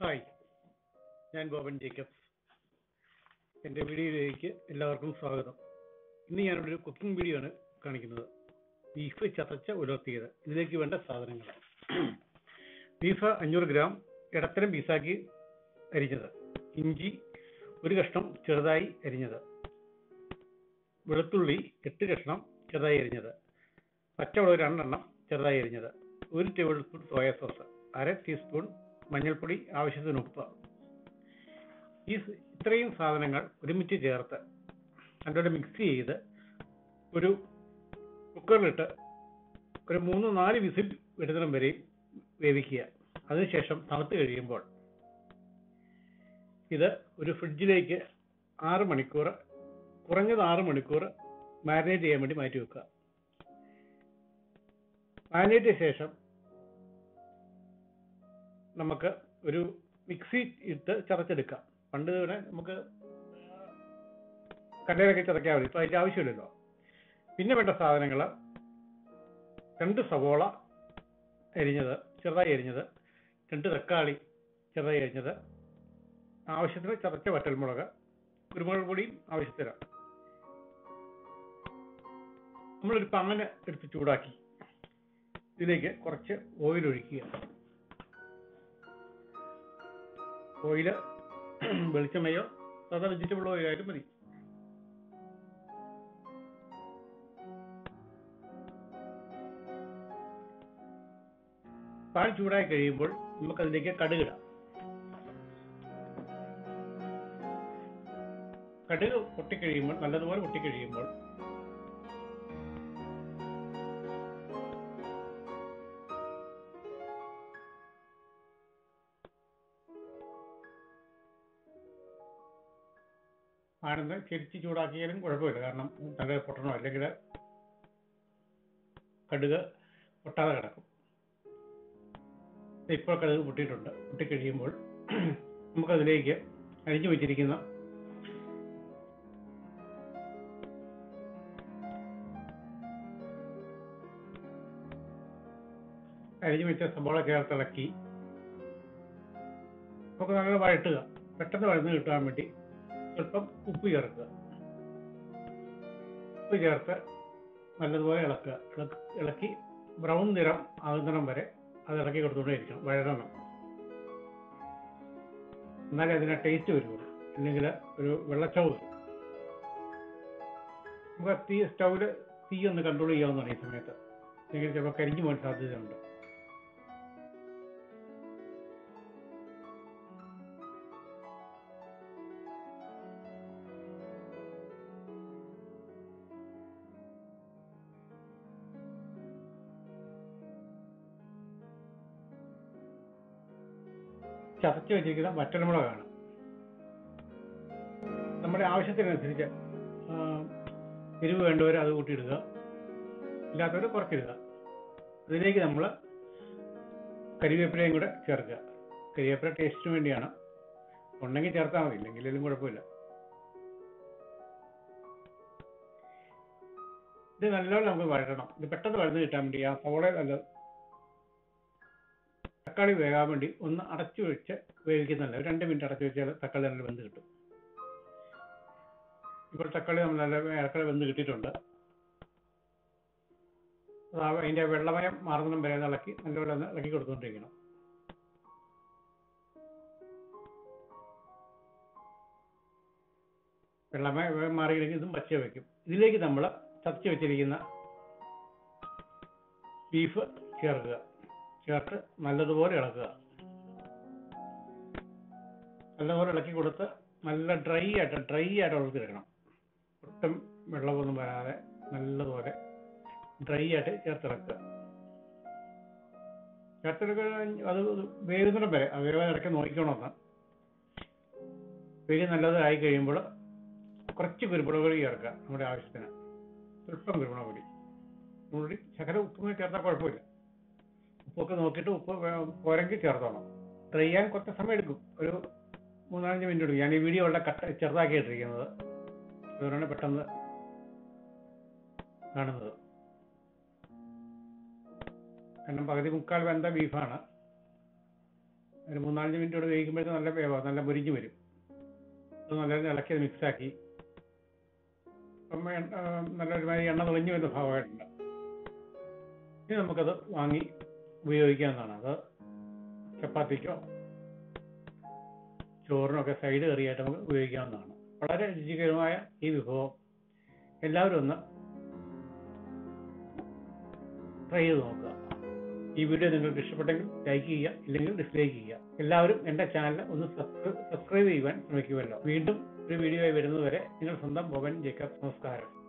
Hi ഞാൻ Boban Jacobs എൻ്റെ വീഡിയോയിലേക്ക് എല്ലാവർക്കും സ്വാഗതം ഇന്ന് ഞാനിവിടെ ഒരു കുക്കിംഗ് വീഡിയോ ആണ് കാണിക്കുന്നത് ബീഫ് ചതച്ച ഉലർത്തിയത് ഇതിലേക്ക് വേണ്ട സാധനങ്ങൾ ബീഫ് അഞ്ഞൂറ് ഗ്രാം ഇടത്തരം പീസാക്കി അരിഞ്ഞത് ഇഞ്ചി ഒരു കഷ്ണം ചെറുതായി അരിഞ്ഞത് വെളുത്തുള്ളി എട്ട് കഷ്ണം ചെറുതായി അരിഞ്ഞത് പച്ചമുളക് രണ്ടെണ്ണം ചെറുതായി അരിഞ്ഞത് ഒരു ടേബിൾ സ്പൂൺ സോയ സോസ് അര ടീസ്പൂൺ മഞ്ഞൾപ്പൊടി ആവശ്യത്തിന് ഉപ്പ് ഈ സ് ഇത്രയും സാധനങ്ങൾ ഒരുമിച്ച് ചേർത്ത് നല്ലോണം മിക്സ് ചെയ്ത് ഒരു കുക്കറിലിട്ട് ഒരു മൂന്ന് നാല് വിസിൽ വിടുന്നിടം വരെ വേവിക്കുക അതിനുശേഷം തണുത്ത് കഴിയുമ്പോൾ ഇത് ഒരു ഫ്രിഡ്ജിലേക്ക് ആറ് മണിക്കൂർ കുറഞ്ഞത് ആറ് മണിക്കൂർ മാരിനേറ്റ് ചെയ്യാൻ വേണ്ടി മാറ്റി വെക്കുക മാരിനേറ്റ് ശേഷം നമുക്ക് ഒരു മിക്സി ഇട്ട് ചതച്ചെടുക്കാം പണ്ട് ഇവിടെ നമുക്ക് കല്ലയിലൊക്കെ ചതയ്ക്കാൻ മതി ഇപ്പൊ അതിന്റെ ആവശ്യമില്ലല്ലോ പിന്നെ വേണ്ട സാധനങ്ങൾ രണ്ട് സവോള അരിഞ്ഞത് ചെറുതായി അരിഞ്ഞത് രണ്ട് തക്കാളി ചെറുതായി അരിഞ്ഞത് ആവശ്യത്തിന് ചതച്ച വറ്റൽമുളക് കുരുമുളക് പൊടിയും ആവശ്യത്തിന് നമ്മളൊരു പാന് എടുത്ത് ചൂടാക്കി ഇതിലേക്ക് കുറച്ച് ഓയിൽ ഒഴിക്കുക ഓയില് വെളിച്ചെണ്ണയോ സാധാ വെജിറ്റബിൾ ഓയിൽ ആയാലും മതി പാൻ ചൂടായി കഴിയുമ്പോൾ നമുക്ക് അതിലേക്ക് കടുകിടാം കടുക് പൊട്ടിക്കഴിയുമ്പോൾ നല്ലതുപോലെ പൊട്ടിക്കഴിയുമ്പോൾ ആണെന്ന് ചെരിച്ച് ചൂടാക്കിയാലും കുഴപ്പമില്ല കാരണം നല്ല പൊട്ടണോ അല്ലെങ്കിൽ കടുക് പൊട്ടാതെ കിടക്കും ഇപ്പോൾ കടുക് പൊട്ടിയിട്ടുണ്ട് പൊട്ടിക്കഴിയുമ്പോൾ നമുക്കതിലേക്ക് അരിഞ്ഞു വെച്ചിരിക്കുന്ന അരിഞ്ഞു വെച്ച സബോള ചേർത്തിളക്കി നമുക്ക് നല്ല വഴട്ടുക പെട്ടെന്ന് വഴന്ന് കിട്ടാൻ വേണ്ടി സ്വല്പം ഉപ്പ് ചേർക്കുക ഉപ്പ് ചേർത്ത് നല്ലതുപോലെ ഇളക്കുക ഇളക്ക് ഇളക്കി ബ്രൗൺ നിറം ആകുന്നിടം വരെ അത് ഇളക്കി കൊടുത്തുകൊണ്ടേയിരിക്കണം വഴരണം എന്നാലേ അതിന് ടേസ്റ്റ് വരുള്ളൂ അല്ലെങ്കിൽ ഒരു വെള്ളച്ചവ് വരും. നമുക്ക് തീ സ്റ്റൗവിൽ തീ ഒന്ന് കൺട്രോൾ ചെയ്യാവുന്നതാണ് ഈ സമയത്ത് അല്ലെങ്കിൽ ചിലപ്പോൾ കരിഞ്ഞു പോകാൻ സാധ്യതയുണ്ട് ചതച്ച് വെച്ചിരിക്കുന്ന വറ്റൽമുളകാണ് നമ്മുടെ ആവശ്യത്തിനനുസരിച്ച് ആ, എരിവ് വേണ്ടവർ അത് കൂട്ടിയിടുക ഇല്ലാത്തവർ കുറച്ചിടുക അതിലേക്ക് നമ്മൾ കരിവേപ്പിലയും കൂടെ ചേർക്കുക കരിവേപ്പില ടേസ്റ്റിന് വേണ്ടിയാണ് ഉണ്ടെങ്കിൽ ചേർത്താൽ മതി ഇല്ലെങ്കിലും കുഴപ്പമില്ല ഇത് നല്ലോണം നമുക്ക് വഴറ്റണം ഇത് പെട്ടെന്ന് വഴന്ന് കിട്ടാൻ വേണ്ടി ആ സവോള നല്ല തക്കാളി വേകാൻ വേണ്ടി ഒന്ന് അടച്ചു വെച്ച് വേവിക്കുന്നുണ്ട് ഒരു രണ്ട് മിനിറ്റ് അടച്ചു വെച്ചാൽ തക്കാളി നല്ല വെന്ത് കിട്ടും ഇപ്പോൾ തക്കാളി നമ്മൾ നല്ല ഏറെക്കുറെ വെന്ത് കിട്ടിയിട്ടുണ്ട് അത് ആ അതിന്റെ വെള്ളമയം മാറുന്നതും വരെ ഒന്ന് ഇളക്കി നല്ലപോലെ ഒന്ന് ഇളക്കി കൊടുത്തുകൊണ്ടിരിക്കണം വെള്ളമയം മാറിയില്ലെങ്കിൽ ഇതും പച്ച വെക്കും ഇതിലേക്ക് നമ്മൾ ചതച്ച് വെച്ചിരിക്കുന്ന ബീഫ് ചേർക്കുക ചേർത്ത് നല്ലതുപോലെ ഇളക്കുക നല്ലതുപോലെ ഇളക്കി കൊടുത്ത് നല്ല ഡ്രൈ ആയിട്ട് ഡ്രൈ ആയിട്ട് ഇളക്കിയെടുക്കണം ഒട്ടും വെള്ളമൊന്നും വരാതെ നല്ലതുപോലെ ഡ്രൈ ആയിട്ട് ചേർത്തിളക്കുക ചേർത്തെടുക്കുക അത് വേകുന്നിടം വരെ അത് വേവാൻ ഇടയ്ക്ക് നോക്കിക്കണമെന്ന് വേഗം നല്ലത് ആയി കഴിയുമ്പോൾ കുറച്ച് കുരുമുളക് പൊടി ചേർക്കുക നമ്മുടെ ആവശ്യത്തിന് സ്വല്പം കുരുമുളക് പൊടി കൂടി ശകല ഉപ്പും കൂടി ചേർത്താൽ കുഴപ്പമില്ല ഉപ്പൊക്കെ നോക്കിയിട്ട് ഉപ്പ് വേ- പോരെങ്കിൽ ചേർത്തോണം ട്രൈ ചെയ്യാൻ കുറച്ച് സമയം എടുക്കും ഒരു മൂന്നാലഞ്ച് മിനിറ്റ് എടുക്കും ഞാൻ ഈ വീഡിയോ വളരെ കട്ട ചെറുതാക്കി ഇട്ടിരിക്കുന്നത് അതുകൊണ്ടാണ് പെട്ടെന്ന് കാണുന്നത് കാരണം പകുതി മുക്കാൽ വെന്ത ബീഫാണ് ഒരു മൂന്നാലഞ്ച് മിനിറ്റ് കൂടെ വേവിക്കുമ്പോഴത്തേക്ക് നല്ല വേവാ നല്ല മുരിഞ്ഞ് വരും അത് നല്ല ഇളക്കി മിക്സാക്കി അപ്പം എണ്ണ- ആ, നല്ല ഒരുമാതിരി എണ്ണ തെളിഞ്ഞു വരുന്ന ഭാഗമായിട്ടുണ്ട് ഇനി നമുക്കത് വാങ്ങി ഉപയോഗിക്കാവുന്നതാണ് അത് ചപ്പാത്തിക്കോ ചോറിനൊക്കെ സൈഡ് കറിയായിട്ട് നമുക്ക് ഉപയോഗിക്കാവുന്നതാണ് വളരെ രുചികരമായ ഈ വിഭവം എല്ലാവരും ഒന്ന് ട്രൈ ചെയ്ത് നോക്കുക ഈ വീഡിയോ നിങ്ങൾക്ക് ഇഷ്ടപ്പെട്ടെങ്കിൽ ലൈക്ക് ചെയ്യുക ഇല്ലെങ്കിൽ ഡിസ്ലൈക്ക് ചെയ്യുക എല്ലാവരും എൻ്റെ ചാനൽ ഒന്ന് സബ്സ്ക്രൈബ് ചെയ്യുവാൻ ശ്രമിക്കുമല്ലോ വീണ്ടും ഒരു വീഡിയോ ആയി വരുന്നതുവരെ നിങ്ങൾ സ്വന്തം ഭവൻ ജേക്കബ് നമസ്കാരം